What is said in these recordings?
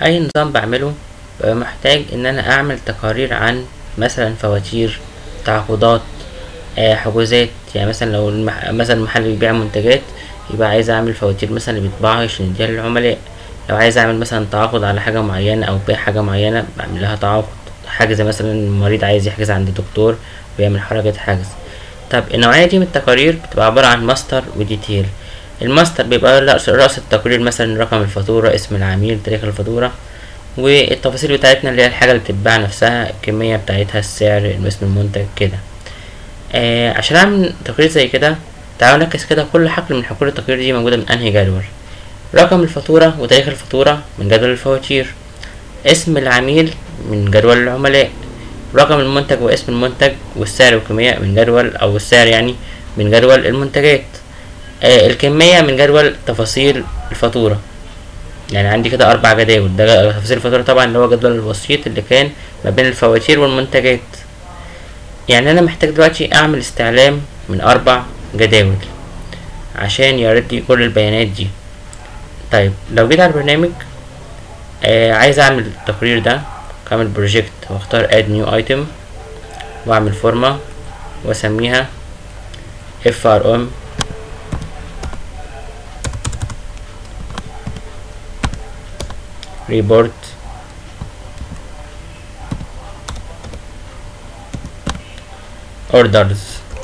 اي نظام بعمله ببقى محتاج ان انا اعمل تقارير عن مثلا فواتير تعاقدات آه حجوزات يعني مثلا لو المح... مثلا محل بيبيع منتجات يبقى عايز اعمل فواتير مثلا بيطبعها عشان يديها للعملاء لو عايز اعمل مثلا تعاقد على حاجة معينة او بيع حاجة معينة بعمل لها تعاقد حاجز مثلا مريض عايز يحجز عند دكتور بيعمل حركة حجز طب النوعية دي من التقارير بتبقى عبارة عن ماستر وديتيل الماستر بيبقى رأس, رأس التقرير مثلا رقم الفاتورة اسم العميل تاريخ الفاتورة والتفاصيل بتاعتنا اللي هي الحاجة اللي بتتباع نفسها الكمية بتاعتها السعر اسم المنتج كده آه عشان اعمل تقرير زي كده تعالوا نركز كده كل حقل من حقول التقرير دي موجودة من انهي جدول رقم الفاتورة وتاريخ الفاتورة من جدول الفواتير اسم العميل من جدول العملاء رقم المنتج واسم المنتج والسعر والكمية من جدول أو السعر يعني من جدول المنتجات آه الكمية من جدول تفاصيل الفاتورة يعني عندي كده أربع جداول ده تفاصيل الفاتورة طبعا اللي هو جدول الوسيط اللي كان ما بين الفواتير والمنتجات يعني أنا محتاج دلوقتي أعمل استعلام من أربع جداول عشان يرد لي كل البيانات دي طيب لو جيت على البرنامج آه عايز أعمل التقرير ده اعمل بروجكت واختار اد نيو ايتم واعمل فورمة واسميها frm report orders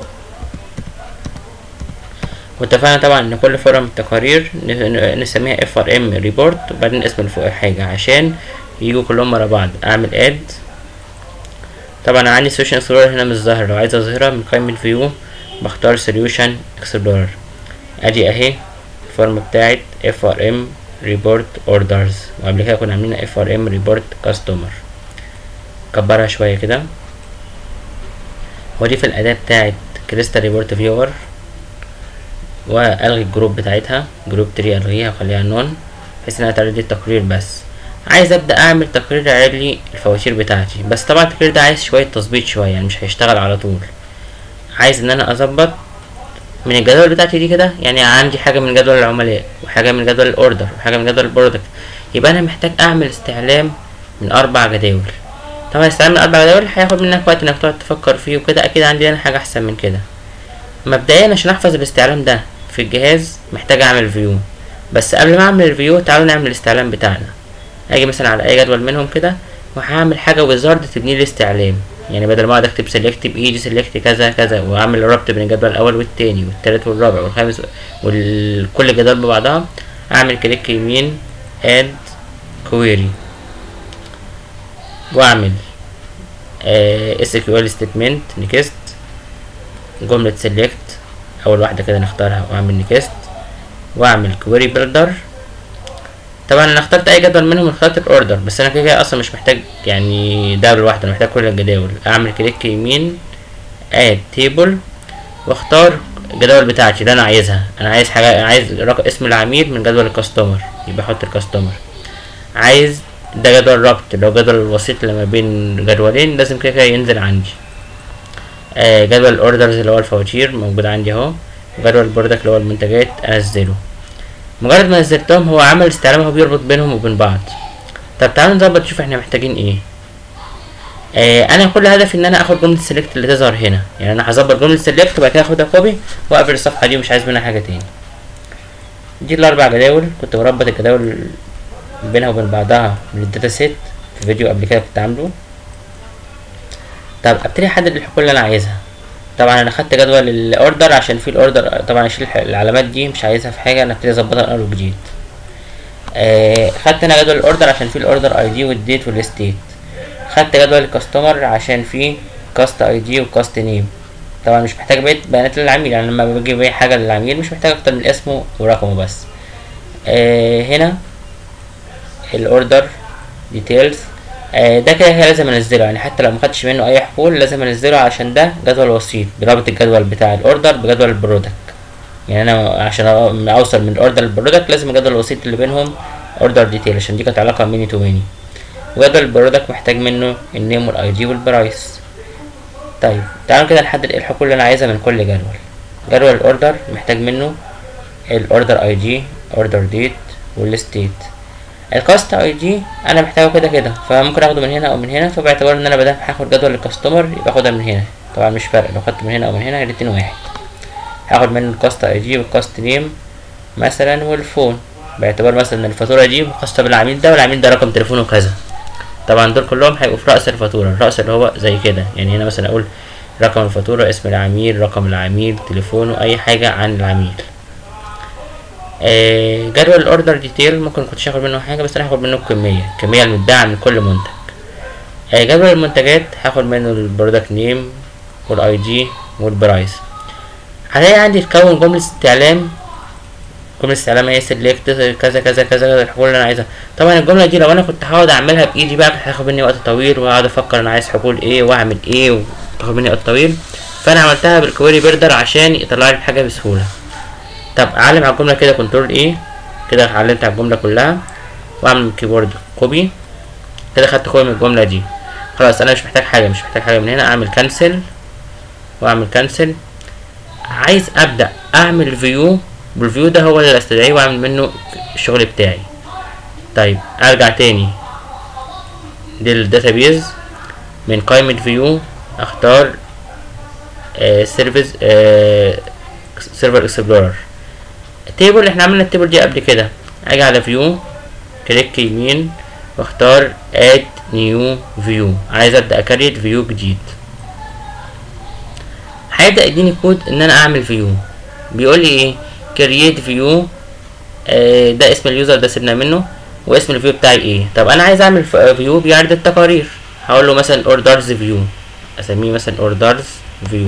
واتفقنا طبعا ان كل فورم التقارير نسميها frm report وبعدين اسم الحاجة عشان يجوا كلهم ورا بعض اعمل اد طبعا انا عندي سوليوشن اكسبلورر هنا مش ظاهر لو عايز اظهرها من قائمة فيو بختار سوليوشن اكسبلورر ادي اهي الفورم بتاعت frm report orders وقبل كده كنا عاملين frm report customer كبرها شوية كده واضيف الاداة بتاعت كريستال ريبورت فيور والغي الجروب بتاعتها جروب تري الغيها وخليها نون بحيث انها تعرض لي التقرير بس عايز ابدا اعمل تقرير يعرض لي الفواتير بتاعتي بس طبعا التقرير ده عايز شويه تظبيط شويه يعني مش هيشتغل على طول عايز ان انا اظبط من الجدول بتاعتي دي كده يعني عندي حاجه من جدول العملاء وحاجه من جدول الاوردر وحاجه من جدول البرودكت يبقى انا محتاج اعمل استعلام من اربع جداول طبعا استعلام من اربع جداول هياخد منك وقت انك تقعد تفكر فيه وكده اكيد عندي انا حاجه احسن من كده مبدئيا عشان احفظ الاستعلام ده في الجهاز محتاج اعمل فيو بس قبل ما اعمل الفيو تعالوا نعمل الاستعلام بتاعنا اجي مثلا على اي جدول منهم كده وهعمل حاجه ويزارد تبني لي استعلام يعني بدل ما اقعد اكتب سيلكت بايدي سيلكت كذا كذا واعمل ربط بين الجدول الاول والتاني والتالت والرابع والخامس وكل جدول ببعضها اعمل كليك يمين اد كويري واعمل اس كيو ال ستيتمنت نيكست جمله سيلكت اول واحده كده نختارها واعمل نيكست واعمل كويري بيلدر طبعا انا اخترت اي جدول منهم اخترت الاوردر بس انا كده اصلا مش محتاج يعني ده لوحده انا محتاج كل الجداول اعمل كليك يمين اد تيبل واختار الجداول بتاعتي اللي انا عايزها انا عايز حاجه عايز رقم اسم العميل من جدول الكاستمر يبقى احط الكاستمر عايز ده جدول ربط اللي هو جدول الوسيط اللي ما بين جدولين لازم كده كده ينزل عندي آه جدول الاوردرز اللي هو الفواتير موجود عندي اهو وجدول البرودكت اللي هو المنتجات انزله مجرد ما نزلتهم هو عمل استعلام هو بيربط بينهم وبين بعض طب تعالوا نظبط نشوف احنا محتاجين ايه آه انا كل هدفي ان انا اخد جمله السلكت اللي تظهر هنا يعني انا هظبط جمله السلكت وبعد كده اخدها كوبي واقفل الصفحه دي ومش عايز منها حاجه تاني دي الاربع جداول كنت بربط الجداول بينها وبين بعضها من الداتا سيت في فيديو قبل كده كنت عامله طب ابتدي احدد الحقول اللي انا عايزها طبعا انا خدت جدول الاوردر عشان في الاوردر طبعا اشيل العلامات دي مش عايزها في حاجه انا ابتدي اظبطها من اول وجديد آه خدت انا جدول الاوردر عشان فيه الاوردر اي دي والديت والستيت خدت جدول الكاستمر عشان فيه كاست اي دي وكاست نيم طبعا مش محتاج بقيه بيانات للعميل يعني لما باجي بيع حاجه للعميل مش محتاج اكتر من اسمه ورقمه بس آه هنا الاوردر ديتيلز آه ده كده لازم انزله يعني حتى لو ما خدتش منه اي حقول لازم انزله عشان ده جدول وسيط برابط الجدول بتاع الاوردر بجدول البرودكت يعني انا عشان اوصل من الاوردر للبرودكت لازم الجدول الوسيط اللي بينهم اوردر ديتيل عشان دي كانت علاقه ميني تو ميني وجدول البرودكت محتاج منه النيم والاي دي والبرايس طيب تعالوا كده نحدد ايه الحقول اللي انا عايزها من كل جدول جدول الاوردر محتاج منه الاوردر اي دي اوردر ديت والستيت الكاست اي دي انا محتاجه كده كده فممكن اخده من هنا او من هنا فباعتبار ان انا بدل هاخد جدول الكاستمر يبقى اخدها من هنا طبعا مش فارق لو خدت من هنا او من هنا الاتنين واحد هاخد منه الكاست اي دي والكاست نيم مثلا والفون باعتبار مثلا ان الفاتوره دي خاصه بالعميل ده والعميل ده رقم تليفونه كذا طبعا دول كلهم هيبقوا في راس الفاتوره الراس اللي هو زي كده يعني هنا مثلا اقول رقم الفاتوره اسم العميل رقم العميل تليفونه اي حاجه عن العميل آه، جدول الاوردر ديتيل ممكن كنتش هاخد منه حاجه بس انا هاخد منه الكميه الكميه المتباعه من كل منتج آه، جدول المنتجات هاخد منه البرودكت نيم والاي دي والبرايس هلاقي عندي تكون جمله استعلام جمله استعلام هي سيلكت كذا كذا كذا كذا الحقول اللي انا عايزها طبعا الجمله دي لو انا كنت هقعد اعملها بايدي بقى كانت هتاخد مني وقت طويل واقعد افكر انا عايز حقول ايه واعمل ايه وتاخد مني وقت طويل فانا عملتها بالكويري بيردر عشان يطلع لي الحاجه بسهوله طب اعلم على الجمله كده كنترول ايه كده علمت على الجمله كلها واعمل من كيبورد كوبي كده خدت كوبي من الجمله دي خلاص انا مش محتاج حاجه مش محتاج حاجه من هنا اعمل كانسل واعمل كانسل عايز ابدا اعمل فيو والفيو ده هو اللي استدعيه واعمل منه الشغل بتاعي طيب ارجع تاني للداتابيز من قائمة فيو اختار سيرفيس سيرفر اكسبلورر التيبل احنا عملنا التيبل دي قبل كده اجي على فيو كليك يمين واختار اد نيو فيو عايز ابدا اكريت فيو جديد هيبدا يديني كود ان انا اعمل فيو بيقول لي ايه كرييت فيو ده اسم اليوزر ده سيبنا منه واسم الفيو بتاعي ايه طب انا عايز اعمل فيو بيعرض التقارير هقول له مثلا اوردرز فيو اسميه مثلا اوردرز فيو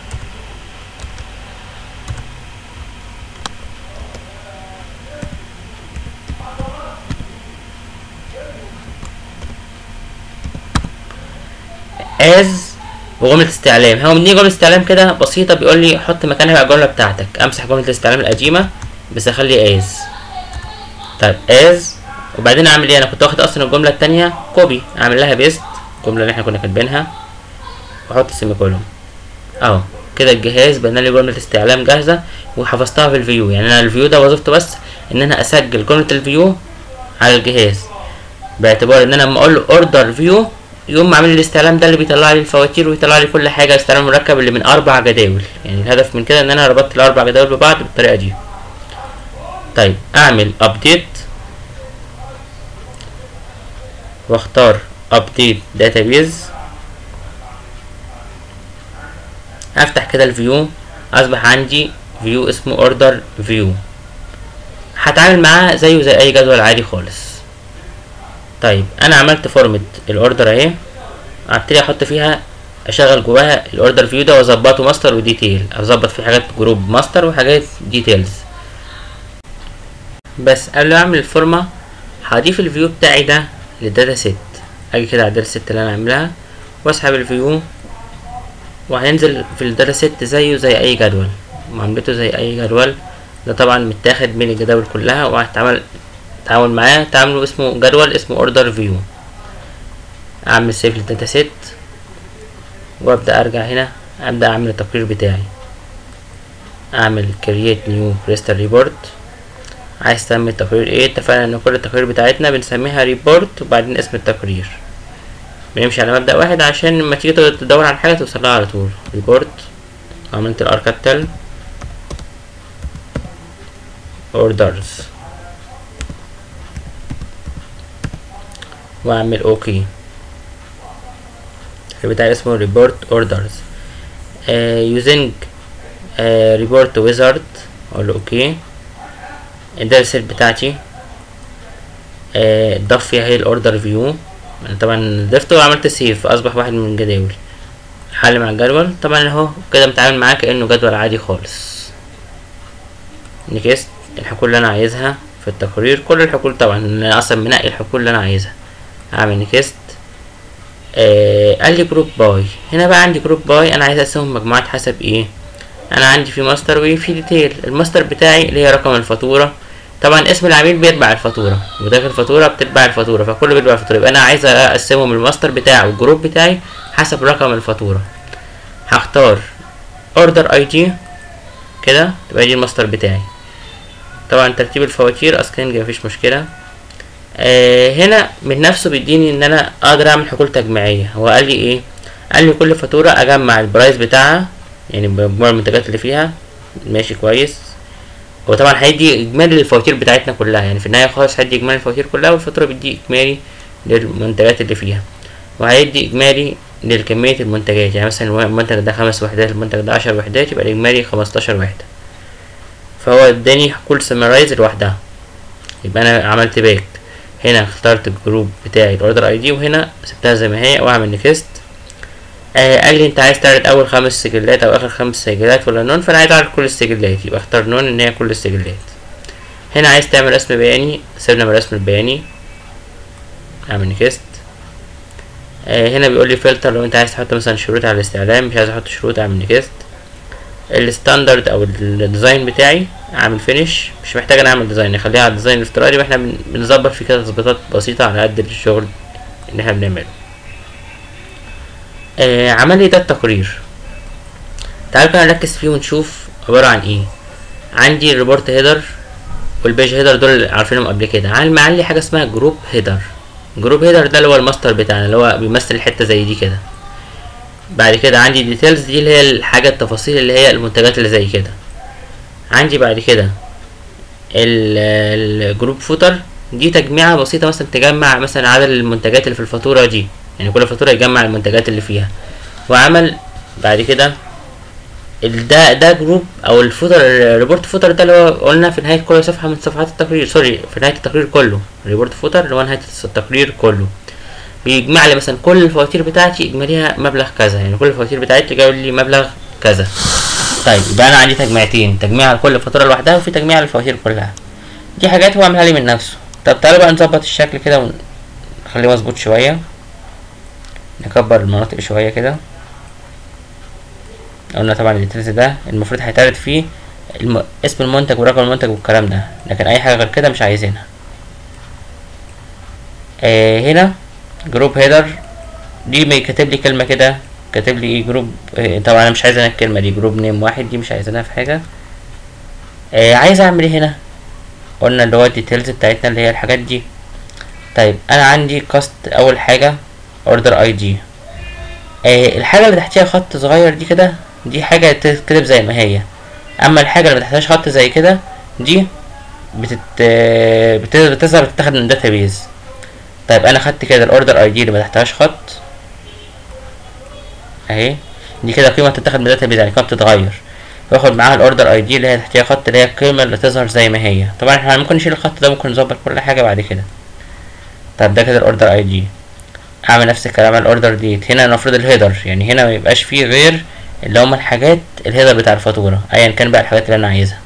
از وجملة استعلام هو مديني جملة استعلام كده بسيطة بيقول لي حط مكانها بقى الجملة بتاعتك امسح جملة الاستعلام القديمة بس اخلي از طيب از وبعدين اعمل ايه انا كنت واخد اصلا الجملة التانية كوبي اعمل لها بيست الجملة اللي احنا كنا كاتبينها واحط سيمي كولوم اهو كده الجهاز بنى لي جملة استعلام جاهزة وحفظتها في الفيو يعني انا الفيو ده وظيفته بس ان انا اسجل جملة الفيو على الجهاز باعتبار ان انا لما اقول له اوردر فيو يقوم عامل لي الاستعلام ده اللي بيطلع لي الفواتير ويطلع لي كل حاجه استعلام مركب اللي من اربع جداول يعني الهدف من كده ان انا ربطت الاربع جداول ببعض بالطريقه دي طيب اعمل ابديت واختار ابديت داتابيز افتح كده الفيو اصبح عندي فيو اسمه اوردر فيو هتعامل معاه زيه زي اي جدول عادي خالص طيب انا عملت فورمة الاوردر اهي هبتدي احط فيها اشغل جواها الاوردر فيو ده واظبطه ماستر وديتيل اظبط فيه حاجات جروب ماستر وحاجات ديتيلز بس قبل ما اعمل الفورمة هضيف الفيو بتاعي ده للداتا سيت اجي كده على الداتا سيت اللي انا عاملها واسحب الفيو وهينزل في الداتا سيت زيه زي اي جدول معاملته زي اي جدول ده طبعا متاخد من الجداول كلها وهتعمل تعامل معاه تعامله اسمه جدول اسمه اوردر فيو اعمل سيف للداتا سيت وابدا ارجع هنا ابدا اعمل التقرير بتاعي اعمل create new crystal report عايز تعمل التقرير ايه اتفقنا ان كل التقارير بتاعتنا بنسميها ريبورت وبعدين اسم التقرير بنمشي على مبدأ واحد عشان لما تيجي تدور على حاجة توصلها على طول ريبورت عملت الار كابيتال اوردرز واعمل اوكي بتاعي اسمه ريبورت اوردرز يوزنج ريبورت ويزارد اقول له اوكي الداتا سيت بتاعتي ضاف فيها هي الاوردر فيو طبعا ضفته وعملت سيف اصبح واحد من الجداول حل مع الجدول طبعا اهو كده متعامل معاه كانه جدول عادي خالص نكست الحقول اللي انا عايزها في التقرير كل الحقول طبعا انا اصلا منقي الحقول اللي انا عايزها اعمل نكست آه قال لي جروب باي هنا بقى عندي جروب باي انا عايز اقسمهم مجموعات حسب ايه انا عندي في ماستر وفي ديتيل الماستر بتاعي اللي هي رقم الفاتوره طبعا اسم العميل بيتبع الفاتوره وداخل الفاتوره بتتبع الفاتوره فكله بيتبع الفاتوره يبقى انا عايز اقسمهم الماستر بتاعي والجروب بتاعي حسب رقم الفاتوره هختار اوردر اي دي كده تبقى دي الماستر بتاعي طبعا ترتيب الفواتير اسكنج مفيش مشكله آه هنا من نفسه بيديني ان انا اقدر اعمل حقول تجميعيه هو قال لي ايه قال لي كل فاتوره اجمع البرايس بتاعها يعني بمجموع المنتجات اللي فيها ماشي كويس هو طبعا هيدي اجمالي للفواتير بتاعتنا كلها يعني في النهايه خالص هيدي اجمالي الفواتير كلها والفاتوره بيدي اجمالي للمنتجات اللي فيها وهيدي اجمالي لكمية المنتجات يعني مثلا المنتج ده خمس وحدات المنتج ده عشر وحدات يبقى الإجمالي خمستاشر وحدة فهو اداني كل سمرايز لوحدها يبقى أنا عملت باك هنا اخترت الجروب بتاعي الاوردر اي دي وهنا سبتها زي ما هي واعمل نيكست آه قال لي انت عايز تعرض اول خمس سجلات او اخر خمس سجلات ولا نون فانا عايز اعرض كل السجلات يبقى اختار نون ان هي كل السجلات هنا عايز تعمل رسم بياني سيبنا من الرسم البياني اعمل نيكست آه هنا بيقول لي فلتر لو انت عايز تحط مثلا شروط على الاستعلام مش عايز احط شروط اعمل نيكست الستاندرد او الديزاين بتاعي اعمل فينش مش محتاج انا اعمل ديزاين نخليها على الديزاين الافتراضي واحنا بن- بنظبط فيه كده تظبيطات بسيطه على قد الشغل اللي احنا بنعمله آه عمل لي ده التقرير تعالوا كده نركز فيه ونشوف عباره عن ايه عندي الريبورت هيدر والبيج هيدر دول اللي عارفينهم قبل كده عامل معايا لي حاجه اسمها جروب هيدر جروب هيدر ده اللي هو الماستر بتاعنا اللي هو بيمثل حته زي دي كده بعد كده عندي ديتيلز دي اللي هي الحاجه التفاصيل اللي هي المنتجات اللي زي كده عندي بعد كده ال- الجروب فوتر دي تجميعة بسيطة مثلا تجمع مثلا عدد المنتجات اللي في الفاتورة دي يعني كل فاتورة يجمع المنتجات اللي فيها وعمل بعد كده ال- ده ده جروب او الفوتر الريبورت فوتر ده اللي هو قلنا في نهاية كل صفحة من صفحات التقرير سوري في نهاية التقرير كله الريبورت فوتر اللي هو نهاية التقرير كله بيجمع لي مثلا كل الفواتير بتاعتي اجماليها مبلغ كذا يعني كل الفواتير بتاعتي جايب لي مبلغ كذا طيب يبقى انا عندي تجميعتين تجميع لكل فاتوره لوحدها وفي تجميع للفواتير كلها دي حاجات هو عاملها لي من نفسه طب تعالوا بقى نظبط الشكل كده ونخليه مظبوط شويه نكبر المناطق شويه كده قلنا طبعا الديتيلز ده المفروض هيتعرض فيه الم... اسم المنتج ورقم المنتج والكلام ده لكن اي حاجه غير كده مش عايزينها آه هنا جروب هيدر دي ما كاتب لي كلمه كده كاتب لي ايه جروب آه طبعا انا مش عايز انا الكلمه دي جروب نيم واحد دي مش عايزينها في حاجه آه عايز اعمل ايه هنا قلنا اللي هو الديتيلز بتاعتنا اللي هي الحاجات دي طيب انا عندي كاست اول حاجه اوردر اي دي آه الحاجه اللي تحتيها خط صغير دي كده دي حاجه تتكتب زي ما هي اما الحاجه اللي ما تحتهاش خط زي كده دي بتت آه، بت- بتظهر بتتاخد من داتابيز طيب انا خدت كده الاوردر اي دي اللي ما تحتهاش خط اهي دي كده قيمه تتاخد من داتابيز يعني قيمه بتتغير باخد معاها الاوردر اي دي اللي هي تحتيها خط اللي هي القيمه اللي تظهر زي ما هي طبعا احنا ممكن نشيل الخط ده ممكن نظبط كل حاجه بعد كده طب ده كده الاوردر اي دي اعمل نفس الكلام على الاوردر ديت هنا المفروض الهيدر يعني هنا ما يبقاش فيه غير اللي هما الحاجات الهيدر بتاع الفاتوره ايا كان بقى الحاجات اللي انا عايزها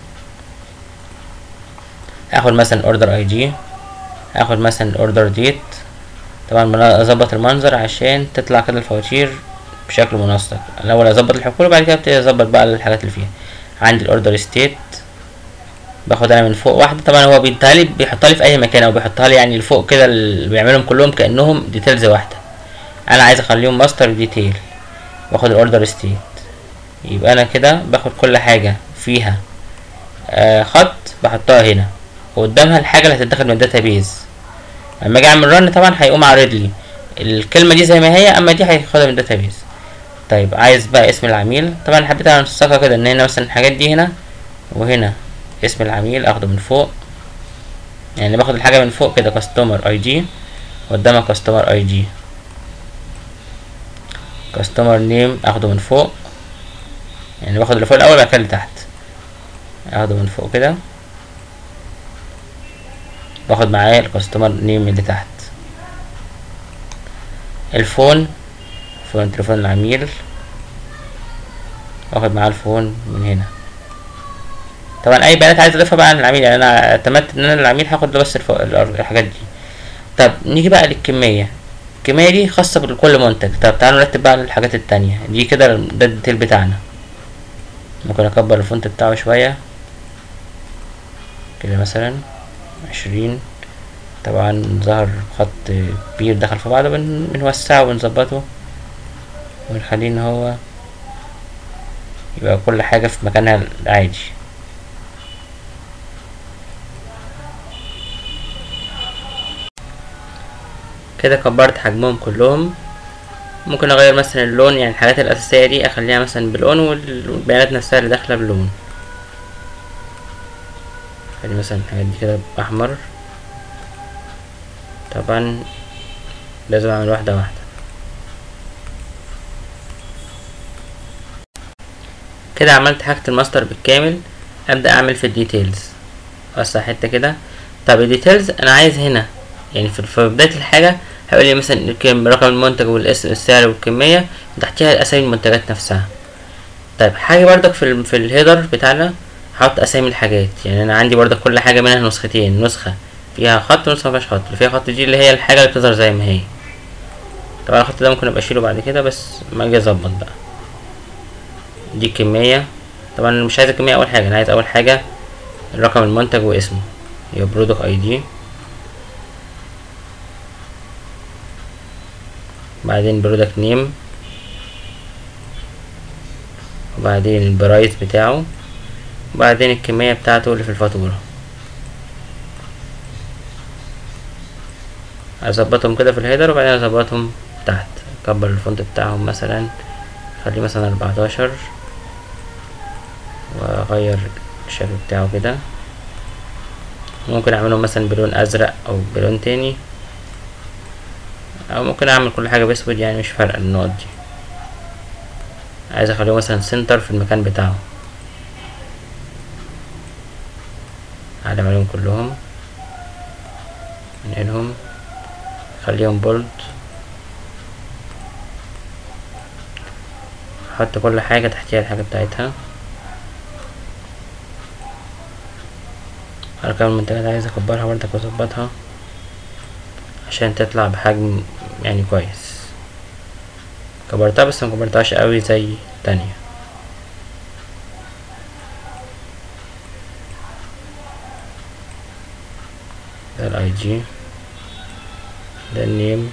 اخد مثلا الاوردر اي دي اخد مثلا الاوردر ديت طبعا بنا- اظبط المنظر عشان تطلع كده الفواتير بشكل منسق الاول اظبط الحقول وبعد كده ابتدي اظبط بقى الحاجات اللي فيها عندي الاوردر ستيت باخد انا من فوق واحده طبعا هو بيديها لي بيحطها لي في اي مكان او بيحطها لي يعني لفوق كده اللي بيعملهم كلهم كانهم ديتيلز واحده انا عايز اخليهم ماستر ديتيل باخد الاوردر ستيت يبقى انا كده باخد كل حاجه فيها آه خط بحطها هنا وقدامها الحاجه اللي هتتاخد من الداتابيز لما اجي اعمل رن طبعا هيقوم عارض لي الكلمه دي زي ما هي اما دي هياخدها من الداتابيز طيب عايز بقى اسم العميل طبعا حبيت انسقها كده ان هنا مثلا الحاجات دي هنا وهنا اسم العميل اخده من فوق يعني باخد الحاجه من فوق كده كاستمر اي دي قدامها كاستمر اي دي كاستمر نيم اخده من فوق يعني باخد اللي فوق الاول بعد كده اللي تحت اخده من فوق كده باخد معاه الكاستمر نيم اللي تحت الفون فون تليفون العميل واخد معاه الفون من هنا طبعا اي بيانات عايز اضيفها بقى عن العميل يعني انا اعتمدت ان انا العميل هاخد له بس الف- الأر- الحاجات دي طب نيجي بقى للكمية الكمية دي خاصة بكل منتج طب تعالوا نرتب بقى الحاجات التانية دي كده ده الديتيل بتاعنا ممكن اكبر الفونت بتاعه شوية كده مثلا عشرين طبعا ظهر خط كبير دخل في بعضه بن- بنوسعه ونظبطه ونخليه ان هو يبقى كل حاجة في مكانها العادي كده كبرت حجمهم كلهم ممكن اغير مثلا اللون يعني الحاجات الاساسيه دي اخليها مثلا بلون وال- والبيانات نفسها اللي داخله بلون خلي مثلا الحاجات دي كده باحمر طبعا لازم اعمل واحده واحده كده عملت حاجه الماستر بالكامل ابدا اعمل في الديتيلز اوسع حته كده طب الديتيلز انا عايز هنا يعني في في بدايه الحاجه هيقول لي مثلا الكم رقم المنتج والاسم السعر والكميه وتحتيها اسامي المنتجات نفسها طيب حاجه برضك في ال في الهيدر بتاعنا هحط اسامي الحاجات يعني انا عندي برضك كل حاجه منها نسختين نسخه فيها خط ونسخه مفيهاش خط اللي فيها خط دي اللي هي الحاجه اللي بتظهر زي ما هي طبعا الخط ده ممكن ابقى اشيله بعد كده بس ما اجي اظبط بقى دي الكميه طبعا أنا مش عايز الكميه اول حاجه انا عايز اول حاجه رقم المنتج واسمه يبقى برودكت اي دي بعدين برودكت نيم وبعدين البرايس بتاعه وبعدين الكمية بتاعته اللي في الفاتورة اظبطهم كده في الهيدر وبعدين اظبطهم تحت اكبر الفونت بتاعهم مثلا خليه مثلا اربعتاشر واغير الشكل بتاعه كده ممكن اعمله مثلا بلون ازرق او بلون تاني او ممكن اعمل كل حاجه باسود يعني مش فارقه النقط دي عايز اخليه مثلا سنتر في المكان بتاعه اعلم عليهم كلهم انقلهم خليهم بولد احط كل حاجه تحتيها الحاجه بتاعتها ارقام المنتجات عايز اكبرها برضك واظبطها عشان تطلع بحجم يعني كويس كبرتها بس ما كبرتهاش قوي زي التانية ده الاي جي ده النيم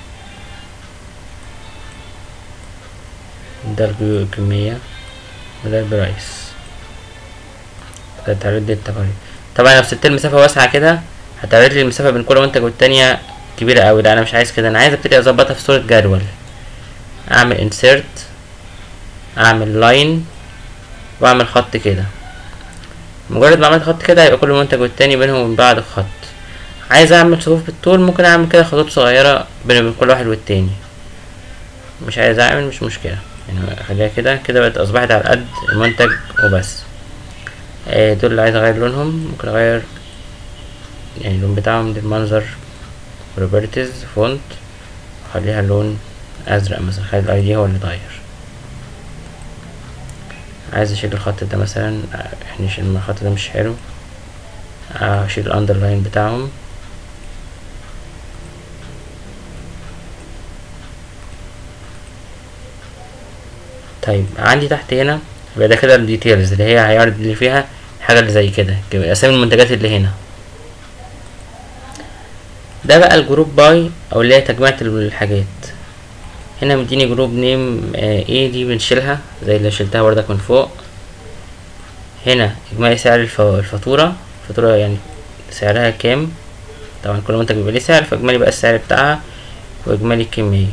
ده الجيو- الكمية وده البرايس ده تعرض لي التقارير طبعا لو سبت المسافة واسعة كده هتعرض لي المسافة بين كل منتج والتانية كبيرة اوي لا انا مش عايز كده انا عايز ابتدي اظبطها في صورة جدول اعمل insert اعمل لاين واعمل خط كده مجرد ما عملت خط كده هيبقى كل منتج والتاني بينهم وبين بعض خط عايز اعمل صفوف بالطول ممكن اعمل كده خطوط صغيرة بين بين كل واحد والتاني مش عايز اعمل مش مشكلة يعني اخليها كده كده بقت اصبحت على قد المنتج وبس آه، دول اللي عايز اغير لونهم ممكن اغير يعني اللون بتاعهم ده المنظر بروبرتيز فونت اخليها لون ازرق مثلا خلي الاي دي هو اللي اتغير عايز اشيل الخط ده مثلا احنا نشيل الخط ده مش حلو اشيل الاندرلاين بتاعهم طيب عندي تحت هنا يبقى ده كده الديتيلز اللي هي هيعرض لي فيها الحاجة اللي زي كده كده اسامي المنتجات اللي هنا ده بقى الجروب باي او اللي هي تجميعة الحاجات هنا مديني جروب نيم ايه دي بنشيلها زي اللي شلتها بردك من فوق هنا اجمالي سعر الف- الفاتورة الفاتورة يعني سعرها كام طبعا كل منتج بيبقى ليه سعر فاجمالي بقى السعر بتاعها واجمالي الكمية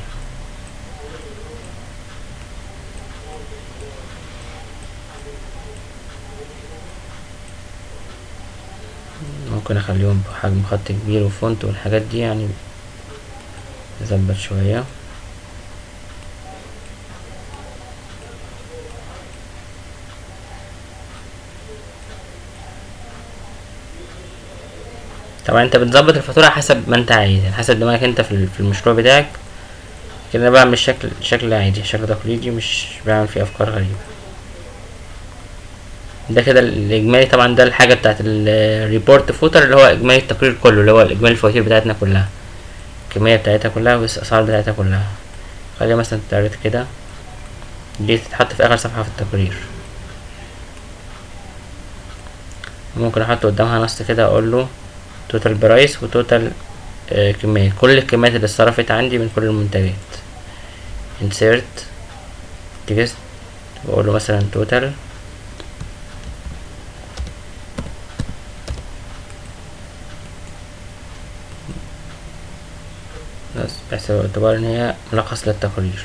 ممكن اخليهم بحجم خط كبير وفونت والحاجات دي يعني نظبط شوية طبعا انت بتظبط الفاتورة حسب ما انت عايز يعني حسب دماغك انت في ال- في المشروع بتاعك كده انا بعمل شكل شكل عادي شكل تقليدي مش بعمل فيه افكار غريبة ده كده الاجمالي طبعا ده الحاجة بتاعت الريبورت فوتر اللي هو اجمالي التقرير كله اللي هو اجمالي الفواتير بتاعتنا كلها الكمية بتاعتها كلها والاسعار بتاعتها كلها خليها مثلا تتعرض كده دي تتحط في اخر صفحة في التقرير ممكن احط قدامها نص كده اقول له توتال برايس وتوتال آه كمية كل الكميات اللي اتصرفت عندي من كل المنتجات insert text واقول له مثلا توتال بحسب اعتبار ان هي ملخص للتقرير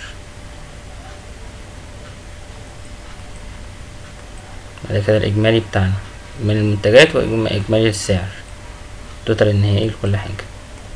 بعد كده الاجمالي بتاعنا اجمالي المنتجات واجمالي السعر التوتال النهائي لكل حاجة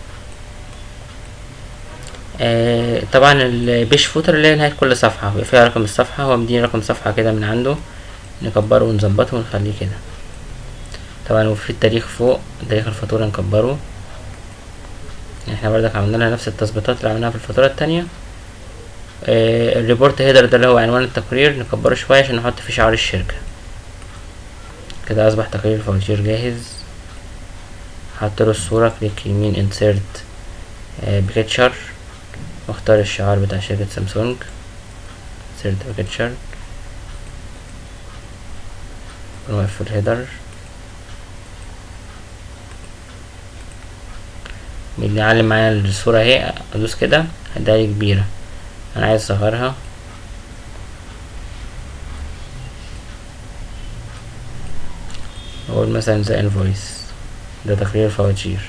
آه طبعا البيش فوتر اللي هي نهاية كل صفحة بيبقى فيها رقم الصفحة هو مديني رقم صفحة كده من عنده نكبره ونظبطه ونخليه كده طبعا وفي التاريخ فوق تاريخ الفاتورة نكبره احنا بردك عملنا لها نفس التظبيطات اللي عملناها في الفاتورة التانية آه الريبورت هيدر ده اللي هو عنوان التقرير نكبره شوية عشان نحط فيه شعار الشركة كده أصبح تقرير الفواتير جاهز هحطله الصورة كليك يمين insert بيكتشر واختار الشعار بتاع شركة سامسونج insert بيكتشر ونوقف الهيدر بيعلم معايا الصورة اهي ادوس كده هتلاقي كبيرة انا عايز اصغرها اقول مثلا زي انفويس ده تقرير الفواتير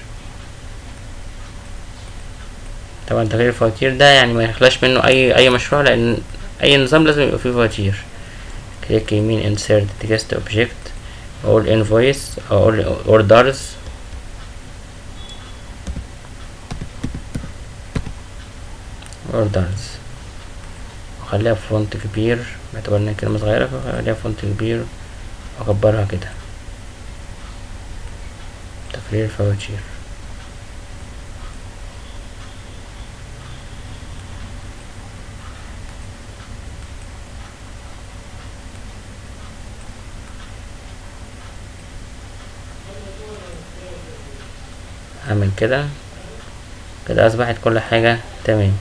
طبعا تقرير الفواتير ده يعني ما يخلاش منه اي اي مشروع لان اي نظام لازم يبقى فيه فواتير كليك يمين insert text object اقول invoice اقول orders orders واخليها فونت كبير باعتبار انها كلمة صغيرة فاخليها فونت كبير واكبرها كده تقرير الفواتير اعمل كده كده اصبحت كل حاجة تمام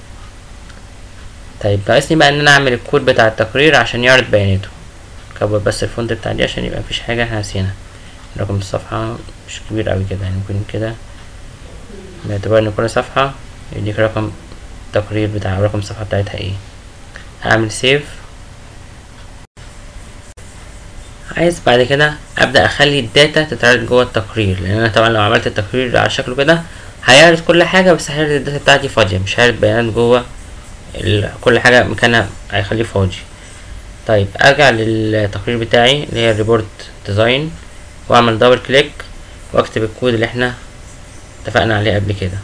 طيب ناقصني بقى ان انا اعمل الكود بتاع التقرير عشان يعرض بياناته كبر بس الفونت بتاع دي عشان يبقى مفيش حاجة احنا نسينا رقم الصفحة مش كبير اوي كده يعني ممكن كده باعتبار ان كل صفحة يديك رقم التقرير بتاع رقم الصفحة بتاعتها ايه هعمل سيف عايز بعد كده ابدا اخلي الداتا تتعرض جوه التقرير لان انا طبعا لو عملت التقرير على شكله كده هيعرض كل حاجه بس هيعرض الداتا بتاعتي فاضيه مش هيعرض بيانات جوه ال... كل حاجه مكانها هيخليه فاضي طيب ارجع للتقرير بتاعي اللي هي الريبورت ديزاين واعمل دبل كليك واكتب الكود اللي احنا اتفقنا عليه قبل كده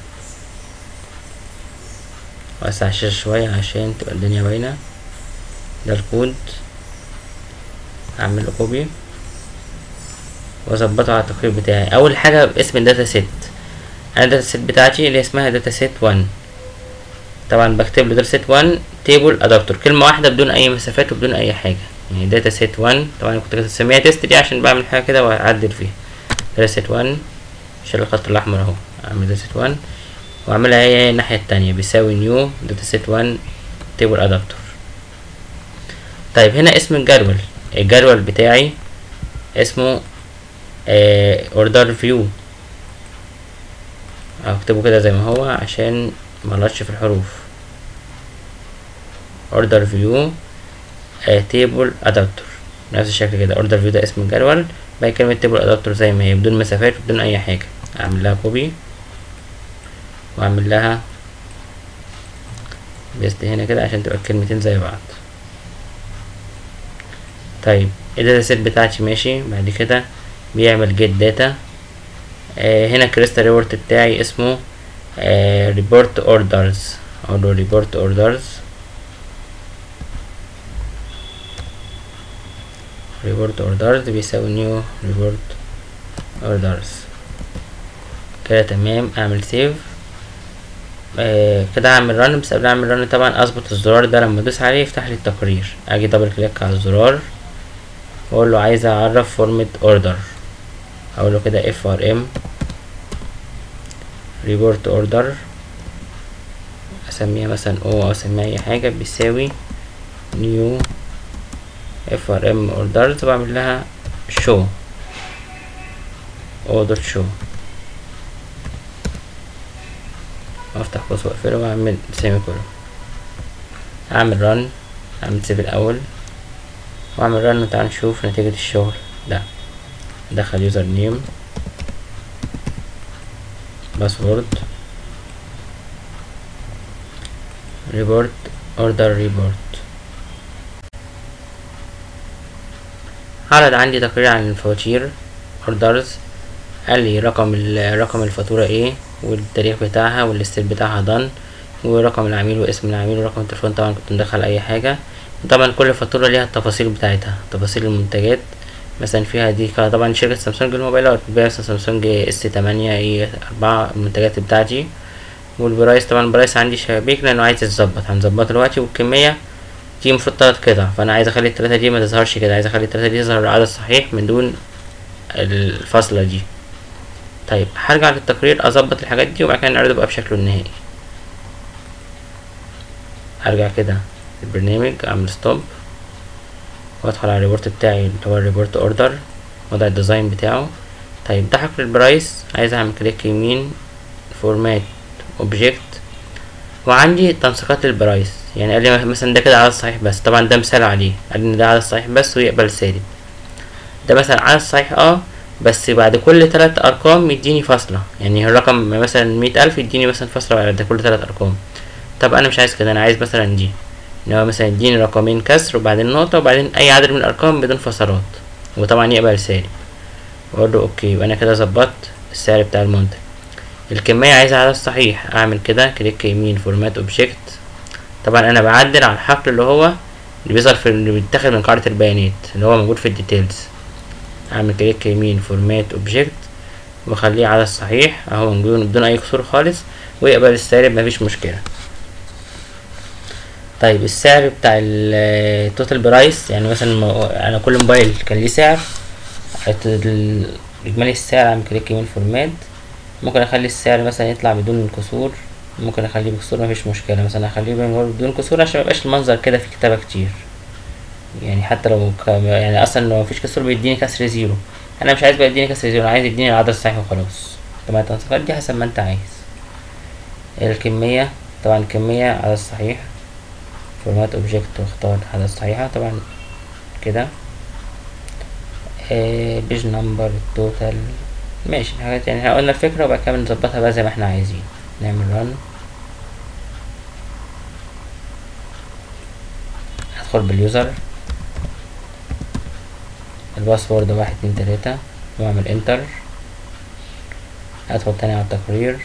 واسع الشاشه شويه عشان تبقى الدنيا باينه ده الكود اعمل له كوبي واظبطه على التقرير بتاعي اول حاجه باسم الداتا سيت انا الداتا سيت بتاعتي اللي اسمها داتا سيت 1 طبعا بكتب له داتا سيت 1 تيبل ادابتور كلمه واحده بدون اي مسافات وبدون اي حاجه يعني داتا سيت 1 طبعا كنت بسميها تيست دي عشان بعمل حاجه كده واعدل فيها داتا سيت 1 شيل الخط الاحمر اهو اعمل داتا سيت 1 واعملها هي الناحيه التانية بيساوي نيو داتا سيت 1 تيبل ادابتور طيب هنا اسم الجدول الجدول بتاعي اسمه اوردر فيو هكتبه كده زي ما هو عشان مغلطش في الحروف اوردر فيو تيبل ادابتور نفس الشكل كده اوردر فيو ده اسم الجدول باقي كلمة تيبل ادابتور زي ما هي بدون مسافات بدون اي حاجة اعمل لها كوبي واعمل لها بيست هنا كده عشان تبقى الكلمتين زي بعض طيب الداتا سيت بتاعتي ماشي بعد كده بيعمل جيت داتا آه هنا كريستال ريبورت بتاعي اسمه ريبورت اوردرز اقول له ريبورت اوردرز ريبورت اوردرز بيساوي نيو ريبورت اوردرز كده تمام اعمل سيف آه كده اعمل رن بس قبل اعمل رن طبعا اظبط الزرار ده لما ادوس عليه يفتح لي التقرير اجي دبل كليك على الزرار واقول له عايز اعرف فورمة اوردر اقول له كده اف ار ام ريبورت اوردر اسميها مثلا او او اسميها اي حاجه بيساوي نيو اف ار ام اوردرز بعمل لها شو او دوت شو افتح قوس واقفله واعمل سيمي كولون اعمل رن اعمل سيف الاول واعمل رن وتعال نشوف نتيجة الشغل ده ادخل يوزر نيم باسورد ريبورت اوردر ريبورت عرض عندي تقرير عن الفواتير اوردرز قال لي رقم ال- رقم الفاتورة ايه والتاريخ بتاعها والستيل بتاعها دان ورقم العميل واسم العميل ورقم التليفون طبعا كنت مدخل اي حاجة طبعا كل فاتورة ليها التفاصيل بتاعتها تفاصيل المنتجات مثلا فيها دي كا- طبعا شركة سامسونج الموبايلات بتبيع مثلا سامسونج اس تمانية اي اربعة المنتجات بتاعتي والبرايس طبعا البرايس عندي شبابيك لانه عايز يتظبط هنظبطه دلوقتي والكمية دي المفروض تلات قطع فانا عايز اخلي التلاتة دي ما تظهرش كده عايز اخلي التلاتة دي تظهر العدد صحيح من دون الفاصلة دي طيب هرجع للتقرير اظبط الحاجات دي وبعد كده نعرضه بقى بشكله النهائي ارجع كده البرنامج اعمل ستوب وادخل على الريبورت بتاعي اللي هو الريبورت اوردر وضع الديزاين بتاعه طيب ده حقل البرايس عايز اعمل كليك يمين فورمات اوبجكت وعندي تنسيقات للبرايس يعني قال لي مثلا ده كده عدد صحيح بس طبعا ده مثال عليه قال لي ان ده عدد صحيح بس ويقبل سالب ده مثلا عدد صحيح اه بس بعد كل تلات ارقام يديني فاصلة يعني الرقم مثلا مية الف يديني مثلا فاصلة بعد كل تلات ارقام طب انا مش عايز كده انا عايز مثلا دي ان هو مثلا يديني رقمين كسر وبعدين نقطة وبعدين اي عدد من الارقام بدون فصلات وطبعا يقبل سالب واقول له اوكي يبقى انا كده ظبطت السعر بتاع المنتج الكمية عايزة عدد صحيح اعمل كده كليك يمين فورمات اوبجكت طبعا انا بعدل على الحقل اللي هو اللي بيظهر في اللي بيتاخد من قاعدة البيانات اللي هو موجود في الديتيلز اعمل كليك يمين فورمات اوبجكت واخليه عدد صحيح اهو بدون بدون اي كسور خالص ويقبل السالب مفيش مشكلة طيب السعر بتاع التوتال برايس يعني مثلا مو- انا كل موبايل كان ليه سعر حت- ال- اجمالي السعر اعمل كليك يمين فورمات ممكن اخلي السعر مثلا يطلع بدون كسور ممكن اخليه بكسور مفيش مشكلة مثلا اخليه بدون كسور عشان ميبقاش المنظر كده في كتابة كتير يعني حتى لو ك... يعني اصلا لو مفيش كسور بيديني كسر زيرو انا مش عايز بقى يديني كسر زيرو انا عايز يديني العدد الصحيح وخلاص طبعا التنسيقات دي حسب ما انت عايز الكمية طبعا الكمية عدد صحيح فورمات اوبجكت واختار عدد صحيحة طبعا كده بيج نمبر التوتال ماشي الحاجات يعني احنا قلنا الفكرة وبعد كده بنظبطها بقى زي ما احنا عايزين نعمل رن هدخل باليوزر الباسورد واحد اتنين تلاتة واعمل انتر ادخل تاني على التقرير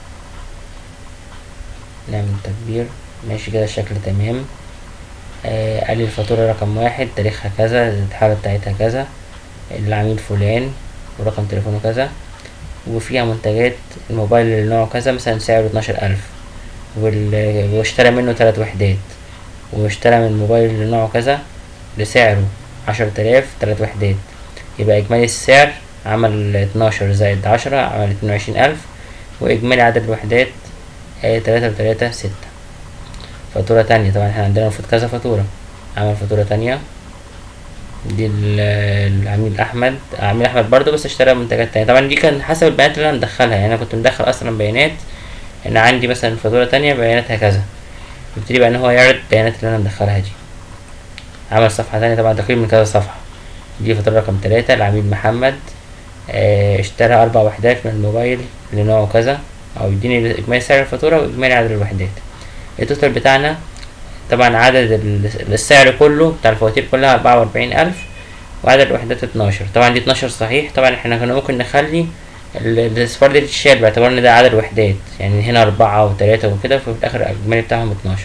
نعمل تكبير ماشي كده الشكل تمام آه قال لي الفاتورة رقم واحد تاريخها كذا الحالة بتاعتها كذا العميل فلان ورقم تليفونه كذا وفيها منتجات الموبايل اللي نوعه كذا مثلا سعره اتناشر ألف وال- واشترى منه تلات وحدات واشترى من الموبايل اللي نوعه كذا بسعره عشرة آلاف تلات وحدات يبقى إجمالي السعر عمل اتناشر زائد عشرة عمل اتنين وعشرين ألف وإجمالي عدد الوحدات آه تلاتة وتلاتة ستة فاتورة تانية طبعا احنا عندنا المفروض كذا فاتورة عمل فاتورة تانية دي ال- العميل أحمد عميل أحمد برضه بس اشترى منتجات تانية طبعا دي كان حسب البيانات اللي أنا مدخلها يعني أنا كنت مدخل أصلا بيانات إن عندي مثلا فاتورة تانية بياناتها كذا يبتدي بقى إن هو يعرض البيانات اللي أنا مدخلها دي عمل صفحة تانية طبعا تقريبا من كذا صفحة دي فاتورة رقم تلاتة العميل محمد آه، اشترى أربع وحدات من الموبايل اللي نوعه كذا أو يديني إجمالي سعر الفاتورة وإجمالي عدد الوحدات التوتال بتاعنا طبعا عدد ال- السعر كله بتاع الفواتير كلها أربعة وأربعين ألف وعدد الوحدات اتناشر طبعا دي اتناشر صحيح طبعا احنا كنا ممكن نخلي ال- الاصفار دي تتشال باعتبار ان ده عدد وحدات يعني هنا أربعة وتلاتة وكده ففي الآخر الإجمالي بتاعهم اتناشر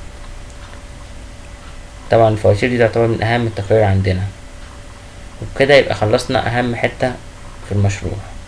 طبعا الفواتير دي تعتبر من أهم التقارير عندنا وبكده يبقى خلصنا أهم حتة في المشروع